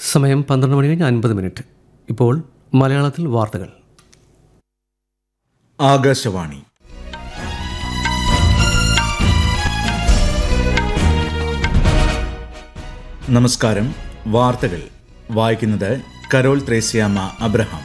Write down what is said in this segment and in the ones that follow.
സമയം പന്ത്രണ്ട് മണി കഴിഞ്ഞ് അൻപത് മിനിറ്റ് ഇപ്പോൾ മലയാളത്തിൽ വാർത്തകൾ ആകാശവാണി നമസ്കാരം വാർത്തകൾ വായിക്കുന്നത് കരോൾ ത്രേസ്യാമ്മ അബ്രഹാം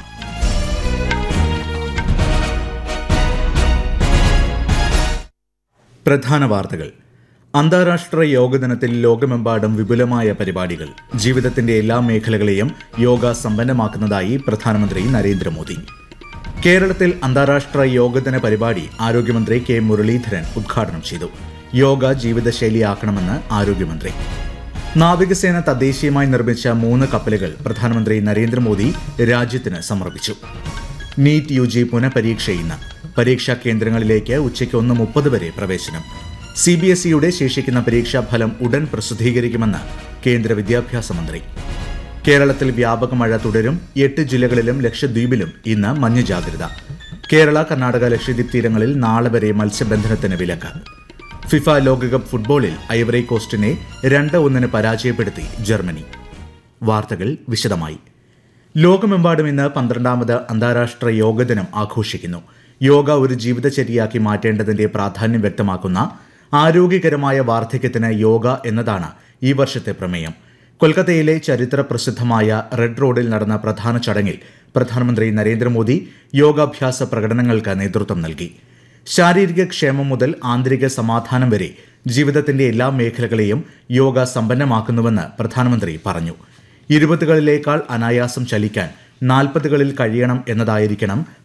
പ്രധാന വാർത്തകൾ അന്താരാഷ്ട്ര യോഗ ദിനത്തിൽ ലോകമെമ്പാടും വിപുലമായ പരിപാടികൾ ജീവിതത്തിന്റെ എല്ലാ മേഖലകളെയും യോഗ സമ്പന്നമാക്കുന്നതായി പ്രധാനമന്ത്രി നരേന്ദ്രമോദി കേരളത്തിൽ അന്താരാഷ്ട്ര യോഗദിന പരിപാടി ആരോഗ്യമന്ത്രി കെ മുരളീധരൻ ഉദ്ഘാടനം ചെയ്തു യോഗ ജീവിതശൈലിയാക്കണമെന്ന് ആരോഗ്യമന്ത്രി നാവികസേന തദ്ദേശീയമായി നിർമ്മിച്ച മൂന്ന് കപ്പലുകൾ പ്രധാനമന്ത്രി നരേന്ദ്രമോദി രാജ്യത്തിന് സമർപ്പിച്ചു നീറ്റ് യു ജി പുനഃപരീക്ഷ ഇന്ന് പരീക്ഷാ കേന്ദ്രങ്ങളിലേക്ക് ഉച്ചയ്ക്ക് ഒന്ന് മുപ്പത് വരെ പ്രവേശനം സി ബി എസ് ഇയുടെ ശേഷിക്കുന്ന പരീക്ഷാഫലം ഉടൻ പ്രസിദ്ധീകരിക്കുമെന്ന് കേന്ദ്ര വിദ്യാഭ്യാസ മന്ത്രി കേരളത്തിൽ വ്യാപക മഴ തുടരും എട്ട് ജില്ലകളിലും ലക്ഷദ്വീപിലും ഇന്ന് മഞ്ഞ ജാഗ്രത കേരള കർണാടക ലക്ഷദ്വീപ് തീരങ്ങളിൽ നാളെ വരെ മത്സ്യബന്ധനത്തിന് വിലക്ക് ഫിഫ ലോകകപ്പ് ഫുട്ബോളിൽ ഐവറി കോസ്റ്റിനെ രണ്ട് ഒന്നിന് പരാജയപ്പെടുത്തി ജർമ്മനി വാർത്തകൾ വിശദമായി ലോകമെമ്പാടും ഇന്ന് പന്ത്രണ്ടാമത് അന്താരാഷ്ട്ര യോഗ ദിനം ആഘോഷിക്കുന്നു യോഗ ഒരു ജീവിതചര്യയാക്കി മാറ്റേണ്ടതിന്റെ പ്രാധാന്യം വ്യക്തമാക്കുന്ന ആരോഗ്യകരമായ വാർദ്ധക്യത്തിന് യോഗ എന്നതാണ് ഈ വർഷത്തെ പ്രമേയം കൊൽക്കത്തയിലെ ചരിത്ര പ്രസിദ്ധമായ റെഡ് റോഡിൽ നടന്ന പ്രധാന ചടങ്ങിൽ പ്രധാനമന്ത്രി നരേന്ദ്രമോദി യോഗാഭ്യാസ പ്രകടനങ്ങൾക്ക് നേതൃത്വം നൽകി ശാരീരിക ക്ഷേമം മുതൽ ആന്തരിക സമാധാനം വരെ ജീവിതത്തിന്റെ എല്ലാ മേഖലകളെയും യോഗ സമ്പന്നമാക്കുന്നുവെന്ന് പ്രധാനമന്ത്രി പറഞ്ഞു ഇരുപതുകളിലേക്കാൾ അനായാസം ചലിക്കാൻ നാൽപ്പതുകളിൽ കഴിയണം എന്നതായിരിക്കണം